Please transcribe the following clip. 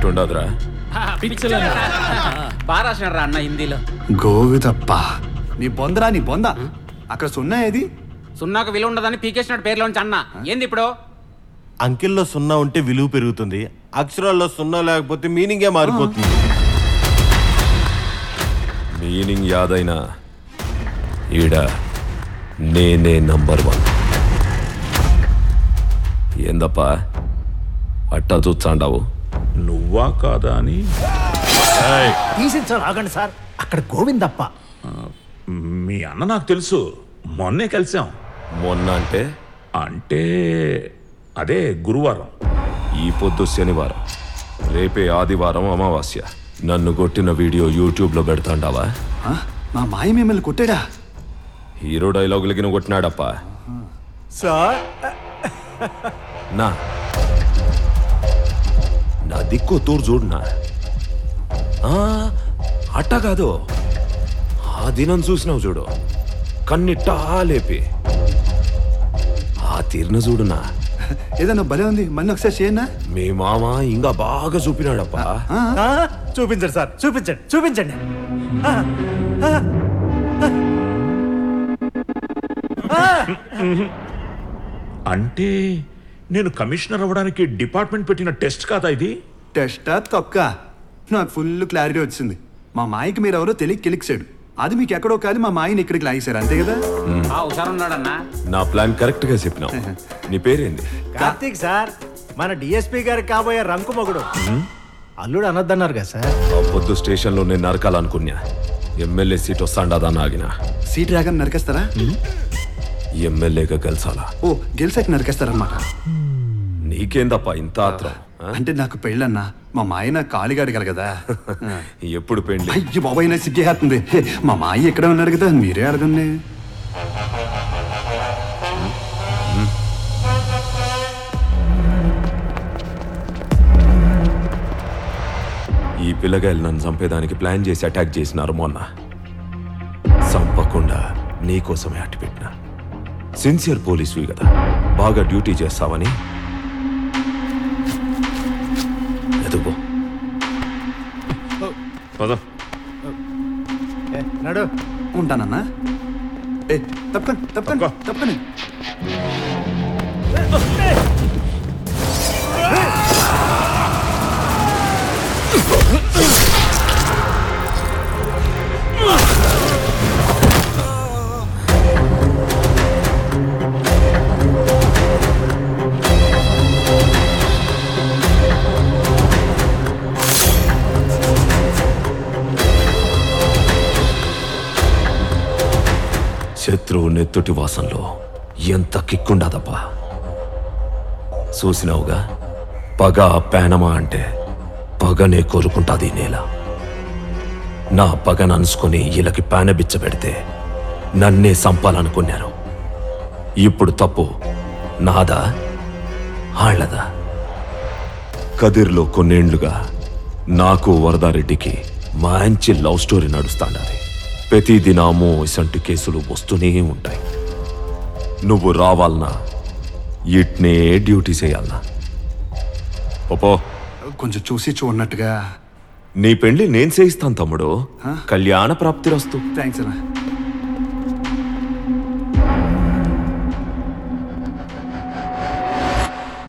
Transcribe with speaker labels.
Speaker 1: ఎట్టుండదురా
Speaker 2: బాగా రాసినాడు రా అన్న హిందీలో
Speaker 3: గోవిదప్ప నీ బొందరా నీ బొంద అక్కడ సున్నా ఏది
Speaker 2: సున్నాకు విలువ ఉండదని పీకేసినాడు పేర్లోంచి అన్న ఏంది ఇప్పుడు
Speaker 4: అంకెల్లో సున్నా ఉంటే విలువ పెరుగుతుంది అక్షరాల్లో సున్నా లేకపోతే మీనింగే మారిపోతుంది
Speaker 1: మీనింగ్ యాదైనా ఈడ నేనే నంబర్ వన్ ఏందప్పా అట్టా చూచాండావు
Speaker 5: నువ్వా కాదా అని
Speaker 6: తీసింది సార్ ఆగండి సార్ అక్కడ గోవిందప్ప
Speaker 5: మీ అన్న నాకు తెలుసు మొన్నే కలిసాం
Speaker 1: మొన్న అంటే
Speaker 5: అంటే అదే గురువారం
Speaker 1: ఈ పొద్దు శనివారం రేపే ఆదివారం అమావాస్య నన్ను కొట్టిన వీడియో యూట్యూబ్లో పెడతాండావా
Speaker 3: ఆ? మా మాయ మిమ్మల్ని కొట్టాడా
Speaker 1: హీరో డైలాగులకి నువ్వు కొట్టినాడప్పా
Speaker 6: సార్
Speaker 1: నా నా దిక్కు తూరు చూడునా ఆ, అట్టా కాదు ఆ దినం చూసినావు చూడు కన్నిట్టా లేపి ఆ తీరిన చూడునా
Speaker 3: ఏదన్నా భలే ఉంది మళ్ళీ ఒకసారి చేయనా
Speaker 1: మీ మామ ఇంకా బాగా చూపినాడప్పా
Speaker 6: ఆ, చూపించండి సార్ చూపించండి చూపించండి ఆ, ఆ,
Speaker 5: అంటే నేను కమిషనర్ అవ్వడానికి డిపార్ట్మెంట్ పెట్టిన టెస్ట్ కాదా ఇది
Speaker 3: టెస్టా తొక్క నాకు ఫుల్ క్లారిటీ వచ్చింది మా మాయకి మీరు ఎవరో తెలియక కెలిక్సాడు అది మీకు ఎక్కడో కాదు మా మాయని ఇక్కడికి లాగేశారు అంతే కదా
Speaker 2: ఆ హుషారున్నాడన్నా
Speaker 1: నా ప్లాన్ కరెక్ట్ గా చెప్పినావు నీ పేరేంది
Speaker 6: కార్తీక్ సార్ మన డిఎస్పీ గారికి కాబోయే రంకు మొగుడు అల్లుడు అనొద్దన్నారు కదా సార్
Speaker 1: ఆ పొద్దు స్టేషన్లో నేను నరకాలనుకున్నా ఎమ్మెల్యే సీట్ వస్తాండదని ఆగిన
Speaker 3: సీట్ రాగానే నరికేస్తారా
Speaker 1: ఎమ్మెల్యేగా గెలిచాలా
Speaker 3: ఓ గెలిసాక నరికేస్తారనమాట
Speaker 1: నీకేందప్ప ఇంత ఆత్రం ఆ?
Speaker 3: అంటే నాకు పెళ్ళన్నా మా మాయన కాలిగాడు కదా ఆ.
Speaker 1: ఎప్పుడు పెండ్లి
Speaker 3: అయ్యి బాబాయ్ నా సిగ్గేస్తుంది హే, మా మాయ ఎక్కడ ఉన్నాడు కదా మీరే అడగండి
Speaker 1: ఈ పిల్లగాయలు నన్ను చంపేదానికి ప్లాన్ చేసి అటాక్ చేసినారు మొన్న చంపకుండా నీకోసమే అట్టి పెట్టిన సిన్సియర్ పోలీసువి కదా బాగా డ్యూటీ చేస్తావని ఎదుగో
Speaker 5: పద
Speaker 6: ఏ, నడు
Speaker 3: ఉంటానన్నా ఏ తప్పకండి తప్పకండి
Speaker 5: తప్పుకో.
Speaker 3: తప్పకండి
Speaker 1: శత్రువు నెత్తుటి వాసంలో ఎంత కిక్కుండదబ్బా చూసినావుగా పగ పేనమా అంటే పగనే కోరుకుంటాది ఈ నేల నా పగను అనుసుకొని వీళ్ళకి పేనబిచ్చ పెడితే నన్నే సంపాలనుకున్నారు ఇప్పుడు తప్పు నాదా ఆళ్లదా కదిర్లో కొన్నేండ్లుగా నాకు వరదారెడ్డికి మంచి లవ్ స్టోరీ నడుస్తాండాలి ప్రతి దినాము ఇసంటి కేసులు వస్తూనే ఉంటాయి నువ్వు రావాలనా ఇట్నే డ్యూటీ చేయాలనా ఓపో
Speaker 3: కొంచెం చూసి చూడనట్టుగా
Speaker 1: నీ పెళ్లి నేను చేయిస్తాను తమ్ముడు కళ్యాణ ప్రాప్తి రస్తు
Speaker 3: థ్యాంక్స్ అన్నా